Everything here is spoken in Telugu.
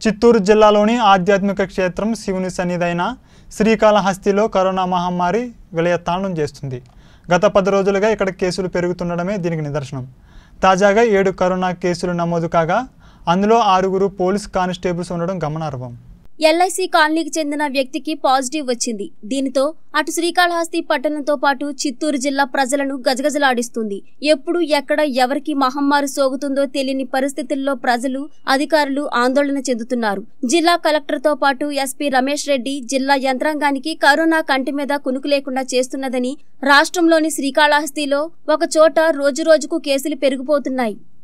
చిత్తూరు జిల్లాలోని ఆధ్యాత్మిక క్షేత్రం శివుని సన్నిధైన శ్రీకాళహస్తిలో కరోనా మహమ్మారి విలయతాండం చేస్తుంది గత పది రోజులుగా ఇక్కడ కేసులు పెరుగుతుండడమే దీనికి నిదర్శనం తాజాగా ఏడు కరోనా కేసులు నమోదు కాగా అందులో ఆరుగురు పోలీస్ కానిస్టేబుల్స్ ఉండడం గమనార్హం ఎల్ఐసి కాలనీకి చెందిన వ్యక్తికి పాజిటివ్ వచ్చింది దీనితో అటు శ్రీకాళహస్తి పట్టణంతో పాటు చిత్తూరు జిల్లా ప్రజలను గజగజలాడిస్తుంది ఎప్పుడు ఎక్కడ ఎవరికి మహమ్మారి సోకుతుందో తెలియని పరిస్థితుల్లో ప్రజలు అధికారులు ఆందోళన చెందుతున్నారు జిల్లా కలెక్టర్తో పాటు ఎస్పీ రమేష్ రెడ్డి జిల్లా యంత్రాంగానికి కరోనా కంటి మీద కునుకు లేకుండా చేస్తున్నదని రాష్ట్రంలోని శ్రీకాళహస్తిలో ఒక చోట రోజురోజుకు కేసులు పెరిగిపోతున్నాయి